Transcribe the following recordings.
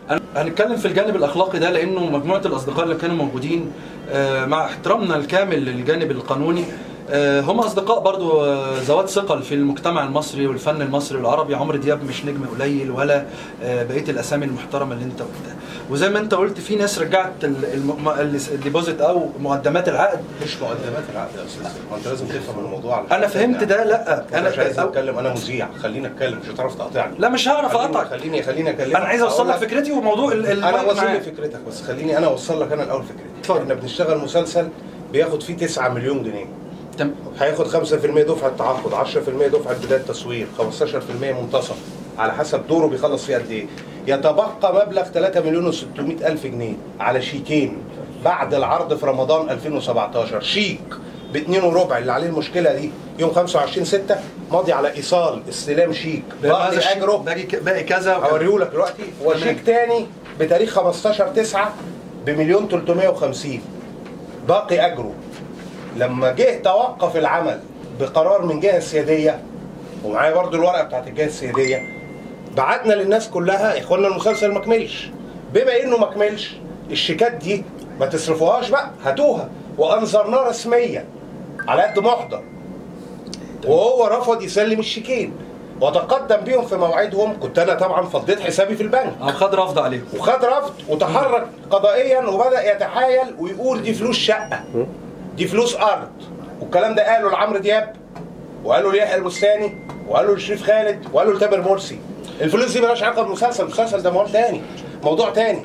هنتكلم في الجانب الاخلاقي ده لانه مجموعه الاصدقاء اللي كانوا موجودين آه، مع احترامنا الكامل للجانب القانوني آه، هم اصدقاء برضو آه، ذوات ثقل في المجتمع المصري والفن المصري والعربي عمرو دياب مش نجم قليل ولا آه، بقيه الاسامي المحترمه اللي انت قلتها وزي ما انت قلت في ناس رجعت ال- الم- ال- الديبوزيت او مقدمات العقد مش مقدمات العقد يا استاذ ما انت لازم تفهم الموضوع على انا فهمت ده لا انا انا مش عايز أو- اتكلم انا مذيع خليني اتكلم مش هتعرف تقاطعني لا مش هعرف خليني اقطعك خليني خليني اكلمك انا عايز اوصل لك أقول فكرتي وموضوع ال- ال- انا وصل لي معاك. فكرتك بس خليني انا اوصل لك انا الاول فكرتي اتفضل. احنا بنشتغل مسلسل بياخد فيه 9 مليون جنيه تم- هياخد 5% دفعه تعاقد 10% دفعه بدايه تصوير 15% منتصف على حسب دوره بيخلص فيه قد ايه يتبقى مبلغ 3 مليون و600 الف جنيه على شيكين بعد العرض في رمضان 2017 شيك باتنين وربع اللي عليه المشكله دي يوم 25 6 ماضي على ايصال استلام شيك هذا باقي الشيء اجره باقي ك- باقي كذا وكذا. هوريهولك دلوقتي وشيك تاني بتاريخ 15 9 بمليون 350 باقي اجره لما جه توقف العمل بقرار من جهه سياديه ومعايا برضو الورقه بتاعت الجهه السياديه بعتنا للناس كلها يا اخوانا المسلسل ما كملش بما انه ما كملش الشيكات دي ما تصرفوهاش بقى هاتوها وانظرناه رسميا على قد محضر وهو رفض يسلم الشيكين وتقدم بيهم في موعدهم كنت انا طبعا فضيت حسابي في البنك أو خد رفض عليهم وخد رفض وتحرك قضائيا وبدا يتحايل ويقول دي فلوس شقه دي فلوس ارض والكلام ده قاله لعمرو دياب وقاله ليحيى البستاني وقاله لشريف خالد وقاله لتامر مرسي الفلوس دي مالهاش علاقه بالمسلسل المسلسل ده موضوع تاني موضوع تاني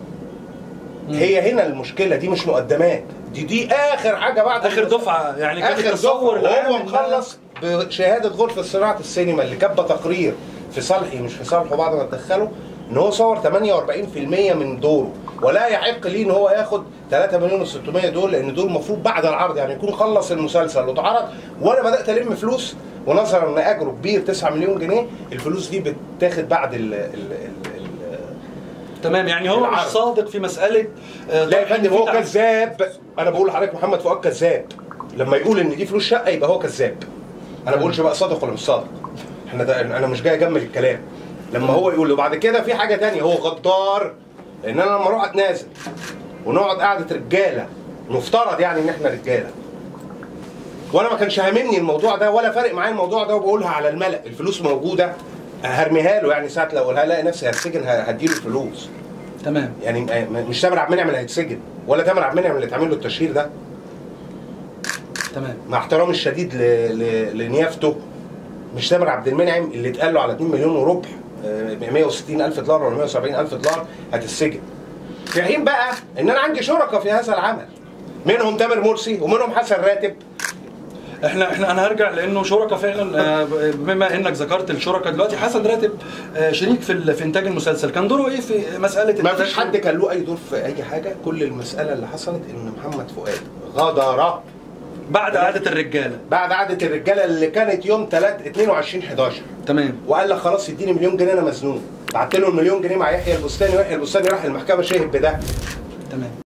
هي هنا المشكله دي مش مقدمات دي دي اخر حاجه بعد اخر المسلسل. دفعه يعني كان اخر التصور تصور العام وهو إن- مخلص بشهاده غرفه صناعه السينما اللي كاتبه تقرير في صالحي مش في صالحه بعد ما تدخله ان هو صور 48% من دوره ولا يحق ليه ان هو ياخد 3 مليون و600 دول لان دول المفروض بعد العرض يعني يكون خلص المسلسل واتعرض وانا بدات الم فلوس ونظرا ان اجره كبير 9 مليون جنيه الفلوس دي بتاخد بعد ال ال ال ال تمام يعني هو مش العرض. صادق في مساله آه، لا يا طرح إن فندم في هو تعديل. كذاب انا بقول لحضرتك محمد فؤاد كذاب لما يقول ان دي فلوس شقه يبقى هو كذاب انا ما بقولش بقى صادق ولا مش صادق احنا ده انا مش جاي اجمل الكلام لما هو يقول وبعد كده في حاجه تانية هو غدار لان انا لما اروح اتنازل ونقعد قعده رجاله نفترض يعني ان احنا رجاله وانا ما كانش هاممني الموضوع ده ولا فارق معايا الموضوع ده وبقولها على الملأ الفلوس موجوده هرميها له يعني ساعه لو اقولها الاقي نفسي هتسجن ه- هديله الفلوس تمام يعني م- م- مش تامر عبد المنعم اللي هيتسجن ولا تامر عبد المنعم اللي اتعمل له التشهير ده تمام مع احترامي الشديد ل... ل... لنيافته مش تامر عبد المنعم اللي اتقال له على 2 مليون وربع آه، ب 160 الف دولار ولا 170 الف دولار هتتسجن في حين بقى ان انا عندي شركاء في هذا العمل منهم تامر مرسي ومنهم حسن راتب احنا احنا انا هرجع لانه شركاء فعلا آه، بما انك ذكرت الشركاء دلوقتي حسن راتب آه، شريك في ال- في انتاج المسلسل كان دوره ايه في مساله ما فيش التدخل؟ حد كان له اي دور في اي حاجه كل المساله اللي حصلت ان محمد فؤاد غدر بعد قعده الرجاله بعد قعده الرجاله اللي كانت يوم 3 22 11 تمام وقال لك خلاص اديني مليون جنيه انا مزنوق بعت له المليون جنيه مع يحيى البستاني ويحيى البستاني راح المحكمه شهد بده تمام